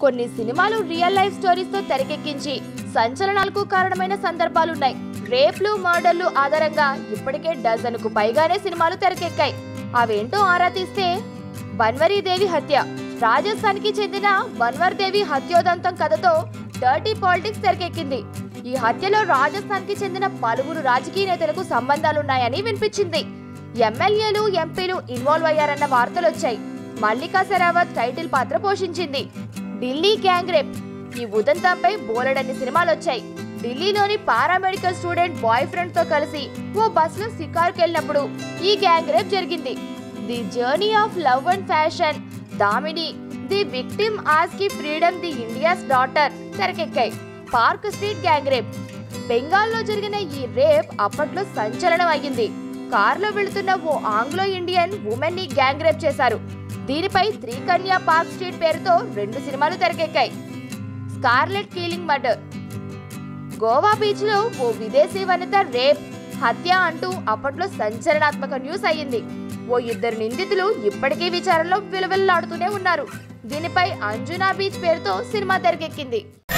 కొన్ని సినిమాలు real life stories తో తెరకెక్కించి సంచలనాలకు కారణమైన సందర్భాలున్నాయి రేప్లు మర్డర్లు ఆధారంగా ఇప్పటికే డజన్ కు పైగానే సినిమాలు తెరకెక్కాయి అవేంటో ఆరా తీస్తే బన్వరీదేవి హత్య రాజస్థాన్ కి చెందిన బన్వర్ దేవి హత్యోదంతం కథతో డర్టీ పాలిటిక్స్ తెరకెక్కింది ఈ హత్యలో రాజస్థాన్ కి చెందిన పలువురు రాజకీయ నేతలకు సంబంధాలున్నాయని వినిపించింది ఎమ్మెల్యేలు ఎంపీలు ఇన్వాల్వ్ అయ్యారన్న వార్తలు వచ్చాయి మల్లికా సెరావత్ టైటిల్ పాత్ర పోషించింది ఢిల్లీ గ్యాంగ్ రేప్ ఈ ఉదంతంపై బోలెడన్ని సినిమాలు వచ్చాయి ఢిల్లీలోని పారామెడికల్ స్టూడెంట్ బాయ్ ఫ్రెండ్ తో కలిసి ఓ బస్ లో సికార్కి వెళ్ళినప్పుడు ఈ గ్యాంగ్ రేప్ జరిగింది the journey of love and fashion Damini the victim ఆస్కి ఫ్రీడమ్ ది ఇండియాస్ డాటర్ తెరకెక్కాయి పార్క్ స్ట్రీట్ గ్యాంగ్ రేప్ బెంగాల్లో జరిగిన ఈ రేప్ అప్పట్లో సంచలనం అయ్యింది కారులో వెళుతున్న ఓ ఆంగ్లో ఇండియన్ ఉమెన్ ని గ్యాంగ్ రేప్ చేశారు దీనిపై త్రికన్యా పార్క్ స్ట్రీట్ పేరుతో రెండు సినిమాలు తెరకెక్కాయి Scarlett Keeling murder Goa beach లో ఓ విదేశీ వనిత రేప్ హత్య అంటూ అప్పట్లో సంచలనాత్మక న్యూస్ అయ్యింది ఓ ఇద్దరు నిందితులు ఇప్పటికీ విచారణలో విలువెల్లాడుతూనే ఉన్నారు దీనిపై అంజునా బీచ్ పేరుతో సినిమా తెరకెక్కింది